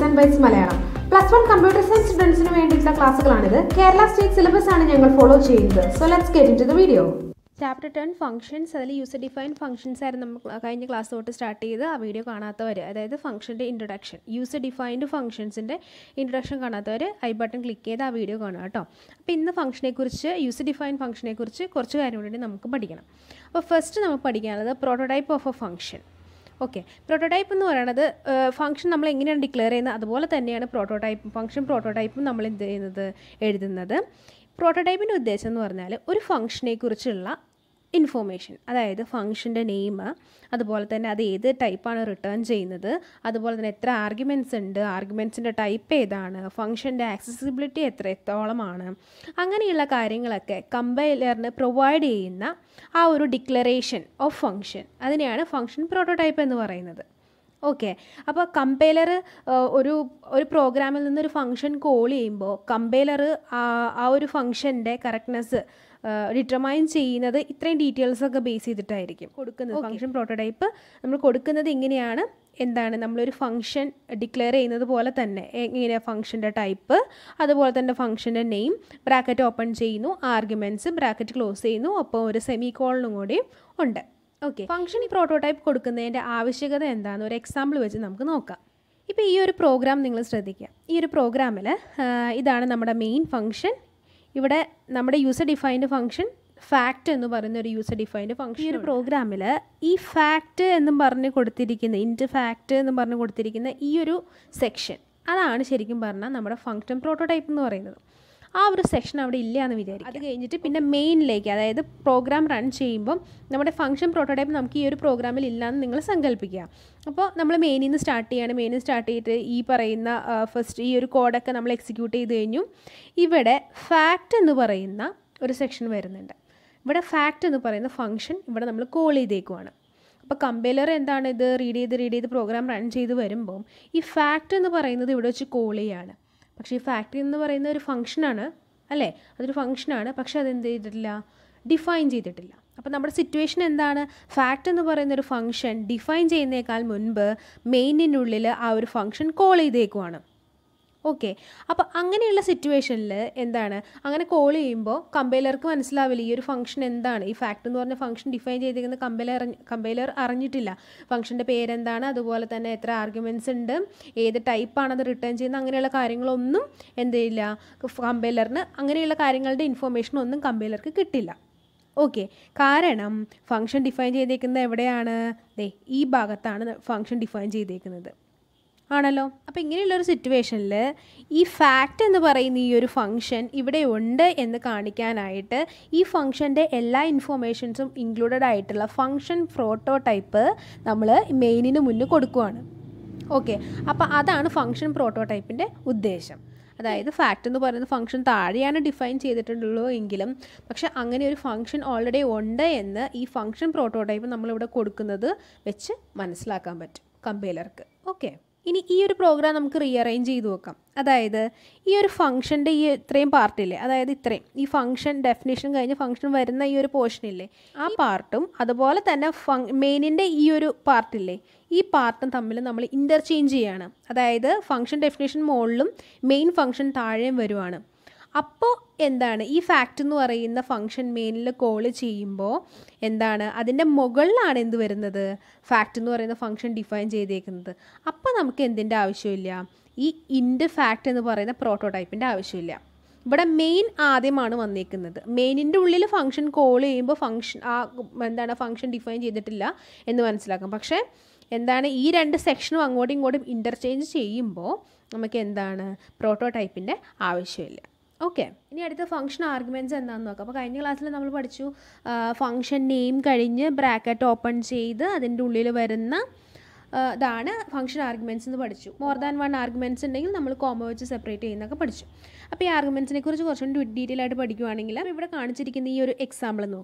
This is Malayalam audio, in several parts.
and bytes Malayalam plus one computer science സ്റ്റുഡൻസിന് വേണ്ടിയിട്ടുള്ള ക്ലാസ്സുകളാണിത് കേരള സ്റ്റേറ്റ് സിലബസ് ആണ് ഞങ്ങൾ ഫോളോ ചെയ്യുന്നത് so let's get into the video chapter ten functions അതിൽ യൂസർ ഡിഫൈൻ ഫംഗ്ഷൻസ് ആയിരുന്നു നമ്മൾ കഴിഞ്ഞ ക്ലാസ് തൊട്ട് സ്റ്റാർട്ട് ചെയ്ത് ആ വീഡിയോ കാണാത്തവർ അതായത് ഫംഗ്ഷൻ്റെ ഇൻട്രൊഡക്ഷൻ യൂസർ ഡിഫൈൻഡ് ഫംഗ്ഷൻസിൻ്റെ ഇൻട്രൊഡക്ഷൻ കാണാത്തവർ ഐ ബട്ടൺ ക്ലിക്ക് ചെയ്ത് ആ വീഡിയോ കാണുക കേട്ടോ അപ്പോൾ ഇന്ന് ഫംഗ്ഷനെക്കുറിച്ച് യൂസർ ഡിഫൈൻ ഫംഗ്ഷനെക്കുറിച്ച് കുറച്ച് കാര്യം കൂടി നമുക്ക് പഠിക്കണം അപ്പോൾ ഫസ്റ്റ് നമുക്ക് പഠിക്കാനുള്ളത് prototype of a function okay prototype എന്ന് പറയുന്നത് ഫംഗ്ഷൻ നമ്മൾ എങ്ങനെയാണ് ഡിക്ലെയർ ചെയ്യുന്നത് അതുപോലെ തന്നെയാണ് പ്രോട്ടോടൈപ്പ് ഫംഗ്ഷൻ പ്രോട്ടോടൈപ്പും നമ്മൾ എന്ത് ചെയ്യുന്നത് എഴുതുന്നത് പ്രോട്ടോടൈപ്പിൻ്റെ ഉദ്ദേശം എന്ന് പറഞ്ഞാൽ ഒരു ഫംഗ്ഷനെ കുറിച്ചുള്ള ഇൻഫോർമേഷൻ അതായത് ഫംഗ്ഷൻ്റെ നെയിം അതുപോലെ തന്നെ അത് ഏത് ടൈപ്പാണ് റിട്ടേൺ ചെയ്യുന്നത് അതുപോലെ തന്നെ എത്ര ആർഗ്യുമെൻറ്റ്സ് ഉണ്ട് ആർഗ്യുമെൻറ്റ്സിൻ്റെ ടൈപ്പ് ഏതാണ് ഫംഗ്ഷൻ്റെ ആക്സസിബിലിറ്റി എത്ര എത്തോളമാണ് അങ്ങനെയുള്ള കാര്യങ്ങളൊക്കെ കമ്പൈലറിന് പ്രൊവൈഡ് ചെയ്യുന്ന ആ ഒരു ഡിക്ലറേഷൻ ഓഫ് ഫംഗ്ഷൻ അതിനെയാണ് ഫംഗ്ഷൻ പ്രോട്ടോടൈപ്പ് എന്ന് പറയുന്നത് ഓക്കെ അപ്പോൾ കമ്പൈലർ ഒരു ഒരു പ്രോഗ്രാമിൽ നിന്നൊരു ഫംഗ്ഷൻ കോൾ ചെയ്യുമ്പോൾ കമ്പൈലർ ആ ഒരു ഫംഗ്ഷൻ്റെ കറക്റ്റ്നെസ് ഡിറ്റർമൈൻ ചെയ്യുന്നത് ഇത്രയും ഡീറ്റെയിൽസ് ഒക്കെ ബേസ് ചെയ്തിട്ടായിരിക്കും കൊടുക്കുന്നത് ഫംഗ്ഷൻ പ്രോട്ടോടൈപ്പ് നമ്മൾ കൊടുക്കുന്നത് ഇങ്ങനെയാണ് എന്താണ് നമ്മളൊരു ഫംഗ്ഷൻ ഡിക്ലെയർ ചെയ്യുന്നത് പോലെ തന്നെ എങ്ങനെ ഫംഗ്ഷൻ്റെ ടൈപ്പ് അതുപോലെ തന്നെ ഫംഗ്ഷൻ്റെ നെയിം ബ്രാക്കറ്റ് ഓപ്പൺ ചെയ്യുന്നു ആർഗ്യുമെൻറ്റ്സ് ബ്രാക്കറ്റ് ക്ലോസ് ചെയ്യുന്നു ഒപ്പം ഒരു സെമി കോളിനും കൂടി ഉണ്ട് ഓക്കെ ഫംഗ്ഷൻ ഈ പ്രോട്ടോടൈപ്പ് കൊടുക്കുന്നതിൻ്റെ ആവശ്യകത എന്താണെന്ന് ഒരു എക്സാമ്പിൾ വെച്ച് നമുക്ക് നോക്കാം ഇപ്പോൾ ഈ ഒരു പ്രോഗ്രാം നിങ്ങൾ ശ്രദ്ധിക്കുക ഈ ഒരു പ്രോഗ്രാമിൽ ഇതാണ് നമ്മുടെ മെയിൻ ഫംഗ്ഷൻ ഇവിടെ നമ്മുടെ യൂസർ ഡിഫൈൻഡ് ഫംഗ്ഷൻ ഫാക്റ്റ് എന്ന് പറയുന്ന ഒരു യൂസർ ഡിഫൈൻഡ് ഫംഗ്ഷൻ ഈ ഒരു പ്രോഗ്രാമിൽ ഈ ഫാക്റ്റ് എന്നും പറഞ്ഞ് കൊടുത്തിരിക്കുന്ന ഇൻറ്റ് ഫാക്റ്റ് എന്ന് പറഞ്ഞ് കൊടുത്തിരിക്കുന്ന ഈ ഒരു സെക്ഷൻ അതാണ് ശരിക്കും പറഞ്ഞാൽ നമ്മുടെ ഫംഗ്ഷൻ പ്രോട്ടോടൈപ്പ് എന്ന് പറയുന്നത് ആ ഒരു സെക്ഷൻ അവിടെ ഇല്ല എന്ന് വിചാരിക്കും അത് കഴിഞ്ഞിട്ട് പിന്നെ മെയിനിലേക്ക് അതായത് പ്രോഗ്രാം റൺ ചെയ്യുമ്പം നമ്മുടെ ഫംഗ്ഷൻ പ്രോട്ടോടൈപ്പ് നമുക്ക് ഈ ഒരു പ്രോഗ്രാമിൽ ഇല്ലയെന്ന് നിങ്ങൾ സങ്കല്പിക്കുക അപ്പോൾ നമ്മൾ മെയിനിൽ നിന്ന് സ്റ്റാർട്ട് ചെയ്യാണ് മെയിനിൽ സ്റ്റാർട്ട് ചെയ്തിട്ട് ഈ പറയുന്ന ഫസ്റ്റ് ഈ ഒരു കോഡൊക്കെ നമ്മൾ എക്സിക്യൂട്ട് ചെയ്ത് കഴിഞ്ഞു ഇവിടെ ഫാക്റ്റ് എന്ന് പറയുന്ന ഒരു സെക്ഷൻ വരുന്നുണ്ട് ഇവിടെ ഫാക്റ്റ് എന്ന് പറയുന്ന ഫംഗ്ഷൻ ഇവിടെ നമ്മൾ കോൾ ചെയ്തേക്കുവാണ് അപ്പോൾ കമ്പൈലർ എന്താണ് ഇത് റീഡ് ചെയ്ത് റീഡ് ചെയ്ത് പ്രോഗ്രാം റൺ ചെയ്ത് വരുമ്പം ഈ ഫാക്റ്റ് എന്ന് പറയുന്നത് ഇവിടെ വെച്ച് കോൾ ചെയ്യാണ് പക്ഷേ ഈ ഫാക്ടറി എന്ന് പറയുന്ന ഒരു ഫംഗ്ഷനാണ് അല്ലേ അതൊരു ഫംഗ്ഷനാണ് പക്ഷേ അതെന്ത് ചെയ്തിട്ടില്ല ഡിഫൈൻ ചെയ്തിട്ടില്ല അപ്പോൾ നമ്മുടെ സിറ്റുവേഷൻ എന്താണ് ഫാക്റ്റ് എന്ന് പറയുന്ന ഒരു ഫംഗ്ഷൻ ഡിഫൈൻ ചെയ്യുന്നേക്കാൾ മുൻപ് മെയിനിനുള്ളിൽ ആ ഒരു ഫംഗ്ഷൻ കോൾ ചെയ്തേക്കുവാണ് ഓക്കെ അപ്പോൾ അങ്ങനെയുള്ള സിറ്റുവേഷനിൽ എന്താണ് അങ്ങനെ കോൾ ചെയ്യുമ്പോൾ കമ്പൈലർക്ക് മനസ്സിലാവില്ല ഈ ഒരു ഫംഗ്ഷൻ എന്താണ് ഈ ഫാക്ട് എന്ന് പറഞ്ഞ ഫംഗ്ഷൻ ഡിഫൈൻ ചെയ്തിരിക്കുന്ന കമ്പൈലർ കമ്പൈലർ അറിഞ്ഞിട്ടില്ല ഫംഗ്ഷൻ്റെ പേരെന്താണ് അതുപോലെ തന്നെ എത്ര ആർഗ്യുമെൻറ്റ്സ് ഉണ്ട് ഏത് ടൈപ്പാണ് അത് റിട്ടേൺ ചെയ്യുന്നത് അങ്ങനെയുള്ള കാര്യങ്ങളൊന്നും എന്ത് ചെയ്യില്ല കമ്പൈലറിന് അങ്ങനെയുള്ള കാര്യങ്ങളുടെ ഇൻഫോർമേഷൻ ഒന്നും കമ്പൈലർക്ക് കിട്ടില്ല ഓക്കെ കാരണം ഫംഗ്ഷൻ ഡിഫൈൻ ചെയ്തേക്കുന്നത് എവിടെയാണ് ദേ ഈ ഭാഗത്താണ് ഫംഗ്ഷൻ ഡിഫൈൻ ചെയ്തേക്കുന്നത് ആണല്ലോ അപ്പോൾ ഇങ്ങനെയുള്ളൊരു സിറ്റുവേഷനിൽ ഈ ഫാക്റ്റ് എന്ന് പറയുന്ന ഈ ഒരു ഫംഗ്ഷൻ ഇവിടെ ഉണ്ട് എന്ന് കാണിക്കാനായിട്ട് ഈ ഫംഗ്ഷൻ്റെ എല്ലാ ഇൻഫോർമേഷൻസും ഇൻക്ലൂഡഡ് ആയിട്ടുള്ള ഫംഗ്ഷൻ പ്രോട്ടോടൈപ്പ് നമ്മൾ മെയിനിന് മുന്നിൽ കൊടുക്കുവാണ് ഓക്കെ അപ്പോൾ അതാണ് ഫംഗ്ഷൻ പ്രോട്ടോടൈപ്പിൻ്റെ ഉദ്ദേശം അതായത് ഫാക്റ്റ് എന്ന് പറയുന്ന ഫംഗ്ഷൻ താഴെയാണ് ഡിഫൈൻ ചെയ്തിട്ടുള്ളൂ എങ്കിലും പക്ഷെ അങ്ങനെ ഒരു ഫംഗ്ഷൻ ഓൾറെഡി ഉണ്ട് എന്ന് ഈ ഫംഗ്ഷൻ പ്രോട്ടോടൈപ്പ് നമ്മളിവിടെ കൊടുക്കുന്നത് വെച്ച് മനസ്സിലാക്കാൻ പറ്റും കമ്പൈലർക്ക് ഓക്കെ ഇനി ഈ ഒരു പ്രോഗ്രാം നമുക്ക് റീഅറേഞ്ച് ചെയ്ത് നോക്കാം അതായത് ഈ ഒരു ഫംഗ്ഷൻ്റെ ഈ ഇത്രയും പാർട്ടില്ലേ അതായത് ഇത്രയും ഈ ഫംഗ്ഷൻ ഡെഫിനേഷൻ കഴിഞ്ഞ് ഫംഗ്ഷൻ വരുന്ന ഈ ഒരു പോർഷനില്ലേ ആ പാർട്ടും അതുപോലെ തന്നെ ഫങ് മെയിനിൻ്റെ ഈ ഒരു പാർട്ടില്ലേ ഈ പാർട്ടും തമ്മിൽ നമ്മൾ ഇൻ്റർചേഞ്ച് ചെയ്യാണ് അതായത് ഫംഗ്ഷൻ ഡെഫിനേഷൻ മുകളിലും മെയിൻ ഫംഗ്ഷൻ താഴെയും വരുവാണ് അപ്പോൾ എന്താണ് ഈ ഫാക്റ്റ് എന്ന് പറയുന്ന ഫംഗ്ഷൻ മെയിനിൽ കോൾ ചെയ്യുമ്പോൾ എന്താണ് അതിൻ്റെ മുകളിലാണ് എന്ത് വരുന്നത് ഫാക്റ്റ് എന്ന് പറയുന്ന ഫംഗ്ഷൻ ഡിഫൈൻ ചെയ്തേക്കുന്നത് അപ്പോൾ നമുക്ക് എന്തിൻ്റെ ആവശ്യമില്ല ഈ ഇൻഡ് ഫാക്റ്റ് എന്ന് പറയുന്ന പ്രോട്ടോടൈപ്പിൻ്റെ ആവശ്യമില്ല ഇവിടെ മെയിൻ ആദ്യമാണ് വന്നേക്കുന്നത് മെയിനിൻ്റെ ഉള്ളിൽ ഫംഗ്ഷൻ കോൾ ചെയ്യുമ്പോൾ ഫംഗ്ഷൻ ആ എന്താണ് ഫംഗ്ഷൻ ഡിഫൈൻ ചെയ്തിട്ടില്ല എന്ന് മനസ്സിലാക്കാം പക്ഷേ എന്താണ് ഈ രണ്ട് സെക്ഷനും അങ്ങോട്ടും ഇങ്ങോട്ടും ഇൻ്റർചേഞ്ച് ചെയ്യുമ്പോൾ നമുക്ക് എന്താണ് പ്രോട്ടോടൈപ്പിൻ്റെ ആവശ്യമില്ല ഓക്കെ ഇനി അടുത്ത ഫംഗ്ഷൻ ആർഗ്യുമെൻറ്റ്സ് എന്താണെന്ന് നോക്കാം അപ്പോൾ കഴിഞ്ഞ ക്ലാസ്സിൽ നമ്മൾ പഠിച്ചു ഫംഗ്ഷൻ നെയിം കഴിഞ്ഞ് ബ്രാക്കറ്റ് ഓപ്പൺ ചെയ്ത് അതിൻ്റെ ഉള്ളിൽ വരുന്ന ഇതാണ് ഫംഗ്ഷൻ ആർഗ്യുമെൻറ്റ്സ് എന്ന് പഠിച്ചു മോർ ദാൻ വൺ ആർഗ്യുമെൻറ്റ്സ് ഉണ്ടെങ്കിൽ നമ്മൾ കോമ വെച്ച് സെപ്പറേറ്റ് ചെയ്യുന്നൊക്കെ പഠിച്ചു അപ്പോൾ ഈ ആർഗ്യുമെൻറ്റ്സിനെ കുറിച്ച് കുറച്ചുകൂടി ഡീറ്റെയിൽ ആയിട്ട് പഠിക്കുവാണെങ്കിൽ ഇവിടെ കാണിച്ചിരിക്കുന്ന ഈ ഒരു എക്സാമ്പിൾ നോക്കാം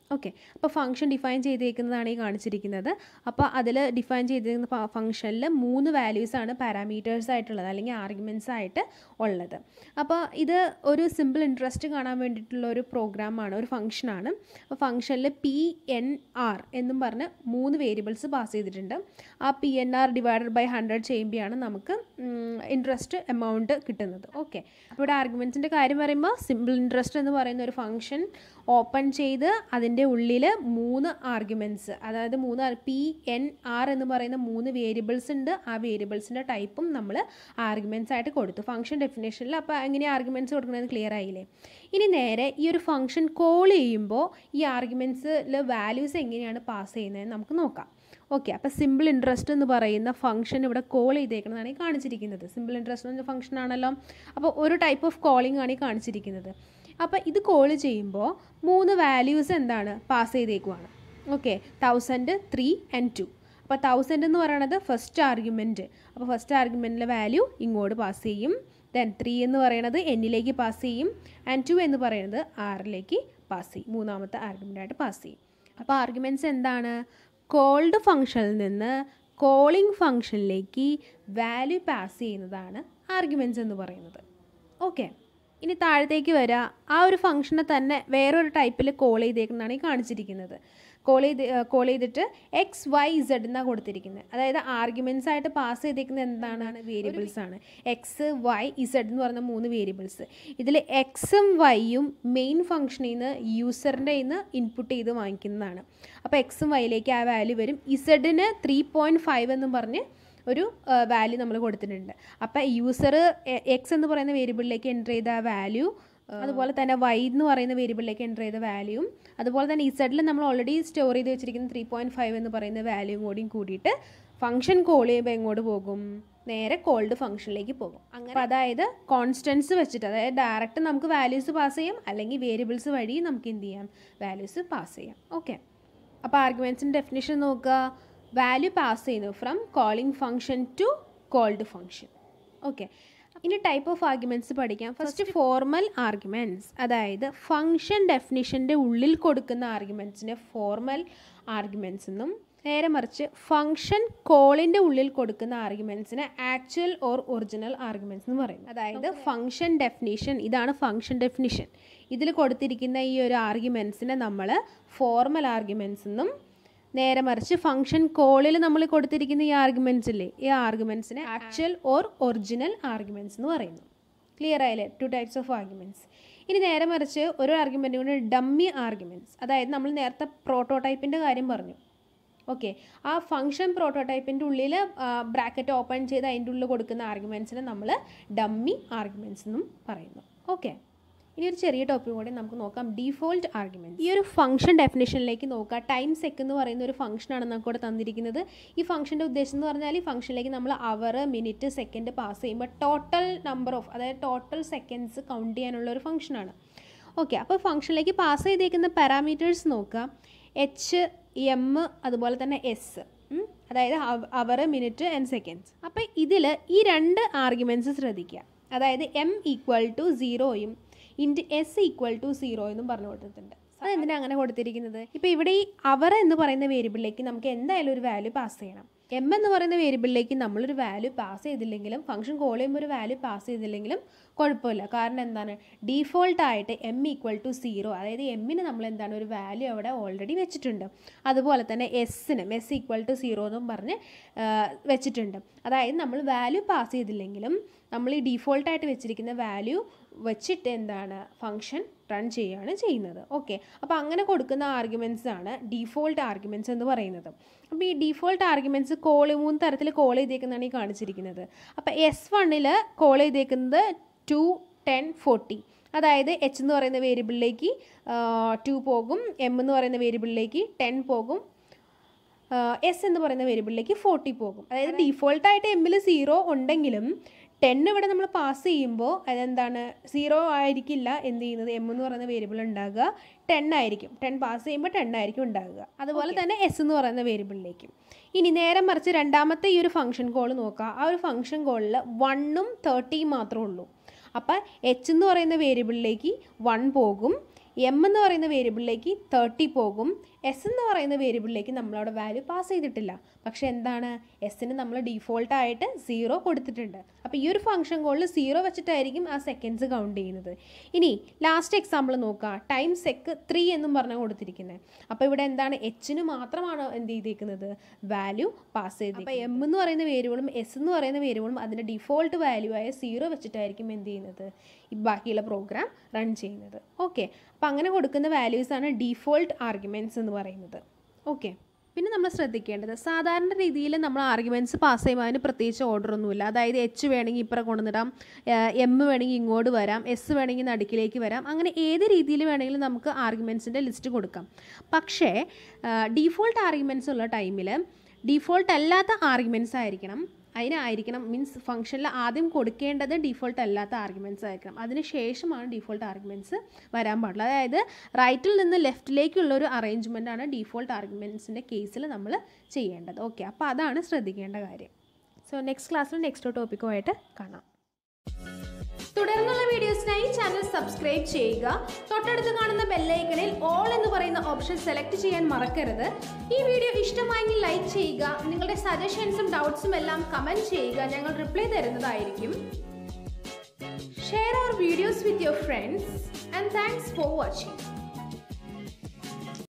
ഓക്കെ അപ്പോൾ ഫംഗ്ഷൻ ഡിഫൈൻ ചെയ്തേക്കുന്നതാണ് ഈ കാണിച്ചിരിക്കുന്നത് അപ്പോൾ അതിൽ ഡിഫൈൻ ചെയ്തിരിക്കുന്ന ഫംഗ്ഷനിൽ മൂന്ന് വാല്യൂസ് ആണ് പാരാമീറ്റേഴ്സ് ആയിട്ടുള്ളത് അല്ലെങ്കിൽ ആർഗ്യുമെൻറ്റ്സ് ആയിട്ട് ഉള്ളത് അപ്പോൾ ഇത് ഒരു സിമ്പിൾ ഇൻട്രസ്റ്റ് കാണാൻ വേണ്ടിയിട്ടുള്ള ഒരു പ്രോഗ്രാമാണ് ഒരു ഫംഗ്ഷനാണ് അപ്പോൾ ഫംഗ്ഷനിൽ പി എൻ ആർ എന്നും പറഞ്ഞ് മൂന്ന് വേരിയബിൾസ് പാസ് ചെയ്തിട്ടുണ്ട് ആ P N R divided by hundred ചെയ്യുമ്പോഴാണ് നമുക്ക് ഇൻട്രസ്റ്റ് എമൗണ്ട് കിട്ടുന്നത് ഓക്കെ അപ്പോൾ ഇവിടെ ആർഗ്യുമെൻറ്റ്സിൻ്റെ കാര്യം പറയുമ്പോൾ സിമ്പിൾ ഇൻട്രസ്റ്റ് എന്ന് പറയുന്ന ഒരു ഫംഗ്ഷൻ ഓപ്പൺ ചെയ്ത് അതിൻ്റെ ഉള്ളിൽ മൂന്ന് ആർഗ്യുമെൻറ്റ്സ് അതായത് മൂന്ന് പി എൻ ആർ എന്ന് പറയുന്ന മൂന്ന് വേരിയബിൾസ് ഉണ്ട് ആ വേരിയബിൾസിൻ്റെ ടൈപ്പും നമ്മൾ ആർഗ്യുമെൻറ്റ്സ് ആയിട്ട് കൊടുത്തു ഫംഗ്ഷൻ ഡെഫിനേഷനിൽ അപ്പോൾ എങ്ങനെ ആർഗ്യുമെൻറ്റ്സ് കൊടുക്കുന്നത് ക്ലിയർ ആയില്ലേ ഇനി നേരെ ഈ ഒരു ഫംഗ്ഷൻ കോൾ ചെയ്യുമ്പോൾ ഈ ആർഗ്യുമെൻറ്റ്സിൽ വാല്യൂസ് എങ്ങനെയാണ് പാസ് ചെയ്യുന്നതെന്ന് നമുക്ക് നോക്കാം ഓക്കെ അപ്പോൾ സിമ്പിൾ ഇൻട്രസ്റ്റ് എന്ന് പറയുന്ന ഫംഗ്ഷൻ ഇവിടെ കോൾ ചെയ്തേക്കുന്നതാണ് ഈ കാണിച്ചിരിക്കുന്നത് സിമ്പിൾ ഇൻട്രസ്റ്റ് എന്ന ഫംഗ്ഷൻ ആണല്ലോ അപ്പോൾ ഒരു ടൈപ്പ് ഓഫ് കോളിംഗ് ആണ് ഈ കാണിച്ചിരിക്കുന്നത് അപ്പോൾ ഇത് കോൾ ചെയ്യുമ്പോൾ മൂന്ന് വാല്യൂസ് എന്താണ് പാസ് ചെയ്തേക്കുവാണ് okay thousand three and two അപ്പോൾ തൗസൻഡ് എന്ന് പറയുന്നത് ഫസ്റ്റ് ആർഗ്യുമെൻറ്റ് അപ്പോൾ ഫസ്റ്റ് ആർഗ്യുമെൻറ്റിലെ വാല്യൂ ഇങ്ങോട്ട് പാസ് ചെയ്യും ദെൻ ത്രീ എന്ന് പറയുന്നത് എന്നിലേക്ക് പാസ് ചെയ്യും ആൻഡ് ടു എന്ന് പറയുന്നത് ആറിലേക്ക് പാസ് ചെയ്യും മൂന്നാമത്തെ ആർഗ്യുമെൻ്റായിട്ട് പാസ് ചെയ്യും അപ്പോൾ ആർഗ്യുമെൻറ്റ്സ് എന്താണ് കോൾഡ് ഫംഗ്ഷനിൽ നിന്ന് കോളിംഗ് ഫംഗ്ഷനിലേക്ക് വാല്യൂ പാസ് ചെയ്യുന്നതാണ് ആർഗ്യുമെൻറ്റ്സ് എന്ന് പറയുന്നത് ഓക്കെ ഇനി താഴത്തേക്ക് വരിക ആ ഒരു ഫംഗ്ഷനെ തന്നെ വേറൊരു ടൈപ്പിൽ കോൾ ചെയ്തേക്കുന്നതാണ് ഈ കാണിച്ചിരിക്കുന്നത് കോൾ ചെയ്ത് കോൾ ചെയ്തിട്ട് എക്സ് വൈ ഇസഡ് എന്നാണ് കൊടുത്തിരിക്കുന്നത് അതായത് ആർഗ്യുമെൻറ്റ്സ് ആയിട്ട് പാസ് ചെയ്തേക്കുന്നത് എന്താണ് വേരിയബിൾസ് ആണ് എക്സ് വൈ ഇസഡ് എന്ന് പറയുന്ന മൂന്ന് വേരിയബിൾസ് ഇതിൽ എക്സും വൈയും മെയിൻ ഫംഗ്ഷനിൽ നിന്ന് യൂസറിൻ്റെ നിന്ന് ഇൻപുട്ട് ചെയ്ത് വാങ്ങിക്കുന്നതാണ് അപ്പോൾ എക്സും വൈയിലേക്ക് ആ വാല്യൂ വരും ഇസഡിന് ത്രീ പോയിൻറ്റ് ഫൈവ് എന്നും പറഞ്ഞ് ഒരു വാല്യൂ നമ്മൾ കൊടുത്തിട്ടുണ്ട് അപ്പോൾ യൂസർ എക്സ് എന്ന് പറയുന്ന വേരിയബിളിലേക്ക് എൻ്റർ ചെയ്ത വാല്യൂ അതുപോലെ തന്നെ വൈ എന്ന് പറയുന്ന വേരിയബിളിലേക്ക് എൻ്റർ ചെയ്ത വാല്യൂവും അതുപോലെ തന്നെ ഇസഡിൽ നമ്മൾ ഓൾറെഡി സ്റ്റോർ ചെയ്ത് വെച്ചിരിക്കുന്ന ത്രീ പോയിൻറ്റ് ഫൈവ് എന്ന് പറയുന്ന വാല്യൂയും കൂടിയും കൂടിയിട്ട് ഫംഗ്ഷൻ കോൾ ചെയ്യുമ്പോൾ എങ്ങോട്ട് പോകും നേരെ കോൾഡ് ഫംഗ്ഷനിലേക്ക് പോകും അങ്ങനെ അതായത് കോൺസ്റ്റൻസ് വെച്ചിട്ട് അതായത് ഡയറക്റ്റ് നമുക്ക് വാല്യൂസ് പാസ് ചെയ്യാം അല്ലെങ്കിൽ വേരിയബിൾസ് വഴി നമുക്ക് എന്ത് ചെയ്യാം വാല്യൂസ് പാസ് ചെയ്യാം ഓക്കെ അപ്പോൾ ആർഗ്യുമെൻറ്റ്സിൻ്റെ ഡെഫിനേഷൻ നോക്കുക വാല്യൂ പാസ് ചെയ്യുന്നു from calling function to called function okay ഇനി ടൈപ്പ് ഓഫ് ആർഗ്യുമെൻറ്റ്സ് പഠിക്കാം ഫസ്റ്റ് ഫോർമൽ ആർഗ്യുമെൻറ്റ്സ് അതായത് ഫംഗ്ഷൻ ഡെഫിനിഷൻ്റെ ഉള്ളിൽ കൊടുക്കുന്ന ആർഗ്യുമെൻറ്റ്സിനെ ഫോർമൽ ആർഗ്യുമെൻറ്റ്സ് എന്നും നേരെ മറിച്ച് ഫംഗ്ഷൻ കോളിൻ്റെ ഉള്ളിൽ കൊടുക്കുന്ന ആർഗ്യുമെൻറ്റ്സിനെ ആക്ച്വൽ ഓർ ഒറിജിനൽ ആർഗ്യുമെൻറ്റ്സ് എന്ന് പറയും അതായത് ഫംഗ്ഷൻ ഡെഫിനിഷൻ ഇതാണ് ഫംഗ്ഷൻ ഡെഫിനിഷൻ ഇതിൽ കൊടുത്തിരിക്കുന്ന ഈ ഒരു ആർഗ്യുമെൻറ്റ്സിനെ നമ്മൾ ഫോർമൽ ആർഗ്യുമെൻറ്റ്സ് എന്നും നേരെ മറിച്ച് ഫംഗ്ഷൻ കോളിൽ നമ്മൾ കൊടുത്തിരിക്കുന്ന ഈ ആർഗ്യുമെൻറ്റ്സ് ഇല്ലേ ഈ ആർഗ്യുമെൻറ്റ്സിനെ ആക്ച്വൽ ഓർ ഒറിജിനൽ ആർഗ്യുമെൻറ്റ്സ് എന്ന് പറയുന്നു ക്ലിയർ ആയില്ലേ ടു ടൈപ്സ് ഓഫ് ആർഗ്യുമെൻറ്റ്സ് ഇനി നേരെ മറിച്ച് ഒരു ആർഗ്യുമെൻ്റ് കൊണ്ട് ഡമ്മി ആർഗ്യുമെൻറ്റ്സ് അതായത് നമ്മൾ നേരത്തെ പ്രോട്ടോടൈപ്പിൻ്റെ കാര്യം പറഞ്ഞു ഓക്കെ ആ ഫംഗ്ഷൻ പ്രോട്ടോടൈപ്പിൻ്റെ ഉള്ളിൽ ബ്രാക്കറ്റ് ഓപ്പൺ ചെയ്ത് അതിൻ്റെ ഉള്ളിൽ കൊടുക്കുന്ന ആർഗ്യുമെൻറ്റ്സിനെ നമ്മൾ ഡമ്മി ആർഗ്യുമെൻറ്റ്സ് എന്നും പറയുന്നു ഓക്കെ ഇനി ഒരു ചെറിയ ടോപ്പിക് കൂടി നമുക്ക് നോക്കാം ഡിഫോൾട്ട് ആർഗ്യുമെൻറ്റ് ഈ ഒരു ഫംഗ്ഷൻ ഡെഫിനേഷനിലേക്ക് നോക്കുക ടൈം സെക്ക് എന്ന് പറയുന്ന ഒരു ഫംഗ്ഷനാണ് നമുക്ക് ഇവിടെ തന്നിരിക്കുന്നത് ഈ ഫംഗ്ഷൻ്റെ ഉദ്ദേശം എന്ന് പറഞ്ഞാൽ ഈ ഫംഗ്ഷനിലേക്ക് നമ്മൾ അവർ മിനിറ്റ് സെക്കൻഡ് പാസ് ചെയ്യുമ്പോൾ ടോട്ടൽ നമ്പർ ഓഫ് അതായത് ടോട്ടൽ സെക്കൻഡ്സ് കൗണ്ട് ചെയ്യാനുള്ള ഒരു ഫംഗ്ഷനാണ് ഓക്കെ അപ്പോൾ ഫംഗ്ഷനിലേക്ക് പാസ് ചെയ്തേക്കുന്ന പാരാമീറ്റേഴ്സ് നോക്കുക എച്ച് എം അതുപോലെ തന്നെ എസ് അതായത് അവർ മിനിറ്റ് ആൻഡ് സെക്കൻഡ്സ് അപ്പോൾ ഇതിൽ ഈ രണ്ട് ആർഗ്യുമെൻറ്റ്സ് ശ്രദ്ധിക്കുക അതായത് എം ഈക്വൽ ടു സീറോയും int S equal to zero എന്നും പറഞ്ഞു കൊടുത്തിട്ടുണ്ട് അതെന്തിനാണ് അങ്ങനെ കൊടുത്തിരിക്കുന്നത് ഇപ്പോൾ ഇവിടെ ഈ അവർ എന്ന് പറയുന്ന വേരിയബിളിലേക്ക് നമുക്ക് എന്തായാലും ഒരു വാല്യൂ പാസ് ചെയ്യണം എം എന്ന് പറയുന്ന വേരിയബിളിലേക്ക് നമ്മളൊരു വാല്യൂ പാസ് ചെയ്തില്ലെങ്കിലും ഫംഗ്ഷൻ കോൾ ചെയ്യുമ്പോൾ ഒരു വാല്യൂ പാസ് ചെയ്തില്ലെങ്കിലും കുഴപ്പമില്ല കാരണം എന്താണ് ഡീഫോൾട്ട് ആയിട്ട് എം ഈക്വൽ ടു സീറോ അതായത് എമ്മിന് നമ്മൾ എന്താണ് ഒരു വാല്യൂ അവിടെ ഓൾറെഡി വെച്ചിട്ടുണ്ട് അതുപോലെ തന്നെ എസ്സിന് എസ് ഈക്വൽ ടു സീറോ എന്നും പറഞ്ഞ് വെച്ചിട്ടുണ്ട് അതായത് നമ്മൾ വാല്യൂ പാസ് ചെയ്തില്ലെങ്കിലും നമ്മൾ ഈ ഡീഫോൾട്ടായിട്ട് വെച്ചിരിക്കുന്ന വാല്യൂ വെച്ചിട്ട് എന്താണ് ഫംഗ്ഷൻ റൺ ചെയ്യുകയാണ് ചെയ്യുന്നത് ഓക്കെ അപ്പോൾ അങ്ങനെ കൊടുക്കുന്ന ആർഗ്യുമെൻറ്റ്സ് ആണ് ഡീഫോൾട്ട് ആർഗ്യുമെൻറ്റ്സ് എന്ന് പറയുന്നത് അപ്പോൾ ഈ ഡീഫോൾട്ട് ആർഗ്യുമെൻറ്റ്സ് കോൾ മൂന്ന് തരത്തിൽ കോൾ ചെയ്തേക്കുന്നതാണ് ഈ കാണിച്ചിരിക്കുന്നത് അപ്പോൾ എസ് വണ്ണിൽ കോൾ ചെയ്തേക്കുന്നത് ടു ടെൻ ഫോർട്ടി അതായത് എച്ച് എന്ന് പറയുന്ന വേരിയബിളിലേക്ക് ടു പോകും എം എന്ന് പറയുന്ന വേരിയബിളിലേക്ക് ടെൻ പോകും എസ് എന്ന് പറയുന്ന വേരിയബിളിലേക്ക് ഫോർട്ടി പോകും അതായത് ഡീഫോൾട്ടായിട്ട് എമ്മിൽ സീറോ ഉണ്ടെങ്കിലും ടെൻ ഇവിടെ നമ്മൾ പാസ് ചെയ്യുമ്പോൾ അതെന്താണ് സീറോ ആയിരിക്കില്ല എന്ത് ചെയ്യുന്നത് എം എന്ന് പറയുന്ന വേരിയബിൾ ഉണ്ടാകുക ടെൻ ആയിരിക്കും ടെൻ പാസ് ചെയ്യുമ്പോൾ ടെൻ ആയിരിക്കും ഉണ്ടാകുക അതുപോലെ തന്നെ എസ് എന്ന് പറയുന്ന വേരിയബിളിലേക്കും ഇനി നേരെ മറിച്ച് രണ്ടാമത്തെ ഈ ഒരു ഫംഗ്ഷൻ കോൾ നോക്കുക ആ ഒരു ഫംഗ്ഷൻ കോളിൽ വണ്ണും തേർട്ടിയും മാത്രമേ ഉള്ളൂ അപ്പോൾ എച്ച് എന്ന് പറയുന്ന വേരിയബിളിലേക്ക് വൺ പോകും എം എന്ന് പറയുന്ന വേരിയബിളിലേക്ക് തേർട്ടി പോകും എസ് എന്ന് പറയുന്ന വേരിയബിളിലേക്ക് നമ്മളവിടെ വാല്യൂ പാസ് ചെയ്തിട്ടില്ല പക്ഷേ എന്താണ് എസ്സിന് നമ്മൾ ഡീഫോൾട്ടായിട്ട് സീറോ കൊടുത്തിട്ടുണ്ട് അപ്പോൾ ഈ ഒരു ഫംഗ്ഷൻ കോളിൽ സീറോ വെച്ചിട്ടായിരിക്കും ആ സെക്കൻഡ്സ് കൗണ്ട് ചെയ്യുന്നത് ഇനി ലാസ്റ്റ് എക്സാമ്പിൾ നോക്കുക ടൈം സെക്ക് ത്രീ എന്നും പറഞ്ഞാൽ കൊടുത്തിരിക്കുന്നത് അപ്പോൾ ഇവിടെ എന്താണ് എച്ചിന് മാത്രമാണ് എന്ത് ചെയ്തേക്കുന്നത് വാല്യൂ പാസ് ചെയ്ത് അപ്പോൾ എം എന്ന് പറയുന്ന വേരിയബിളും എസ് എന്ന് പറയുന്ന വേരിയബിളും അതിൻ്റെ ഡിഫോൾട്ട് വാല്യൂ ആയ സീറോ വെച്ചിട്ടായിരിക്കും എന്ത് ചെയ്യുന്നത് ഈ ബാക്കിയുള്ള പ്രോഗ്രാം റൺ ചെയ്യുന്നത് ഓക്കെ അപ്പോൾ അങ്ങനെ കൊടുക്കുന്ന വാല്യൂസാണ് ഡിഫോൾട്ട് ആർഗ്യുമെൻറ്റ്സ് എന്ന് പറയുന്നത് ഓക്കെ പിന്നെ നമ്മൾ ശ്രദ്ധിക്കേണ്ടത് സാധാരണ രീതിയിൽ നമ്മൾ ആർഗ്യുമെൻറ്റ്സ് പാസ് ചെയ്യുമ്പോൾ അതിന് പ്രത്യേകിച്ച് ഓർഡർ ഒന്നുമില്ല അതായത് എച്ച് വേണമെങ്കിൽ ഇപ്പുറം കൊണ്ടുവന്നിടാം എം വേണമെങ്കിൽ ഇങ്ങോട്ട് വരാം എസ് വേണമെങ്കിൽ നടുക്കിലേക്ക് വരാം അങ്ങനെ ഏത് രീതിയിൽ വേണമെങ്കിലും നമുക്ക് ആർഗ്യുമെൻറ്റ്സിൻ്റെ ലിസ്റ്റ് കൊടുക്കാം പക്ഷേ ഡീഫോൾട്ട് ആർഗ്യുമെൻറ്റ്സ് ഉള്ള ടൈമിൽ ഡീഫോൾട്ട് അല്ലാത്ത ആർഗ്യുമെൻറ്റ്സ് ആയിരിക്കണം അതിനായിരിക്കണം മീൻസ് ഫംഗ്ഷനിൽ ആദ്യം കൊടുക്കേണ്ടത് ഡിഫോൾട്ട് അല്ലാത്ത ആർഗ്യുമെൻറ്റ്സ് ആയിരിക്കണം അതിന് ശേഷമാണ് ഡിഫോൾട്ട് ആർഗ്യുമെൻറ്റ്സ് വരാൻ പാടുള്ളൂ അതായത് റൈറ്റിൽ നിന്ന് ലെഫ്റ്റിലേക്കുള്ള ഒരു അറേഞ്ച്മെൻ്റ് ആണ് ഡിഫോൾട്ട് ആർഗ്യുമെൻറ്റ്സിൻ്റെ കേസിൽ നമ്മൾ ചെയ്യേണ്ടത് ഓക്കെ അപ്പോൾ അതാണ് ശ്രദ്ധിക്കേണ്ട കാര്യം സോ നെക്സ്റ്റ് ക്ലാസ്സിൽ നെക്സ്റ്റ് ടോപ്പിക്കുമായിട്ട് കാണാം തുടർന്നുള്ള വീഡിയോസിനായി ചാനൽ സബ്സ്ക്രൈബ് ചെയ്യുക തൊട്ടടുത്ത് കാണുന്ന ബെല്ലൈക്കണിൽ ഓൾ എന്ന് പറയുന്ന ഓപ്ഷൻ സെലക്ട് ചെയ്യാൻ മറക്കരുത് ഈ വീഡിയോ ഇഷ്ടമായെങ്കിൽ ലൈക്ക് ചെയ്യുക നിങ്ങളുടെ സജഷൻസും ഡൗട്ട്സും എല്ലാം കമൻറ്റ് ചെയ്യുക ഞങ്ങൾ റിപ്ലൈ തരുന്നതായിരിക്കും share our videos with your friends and thanks for watching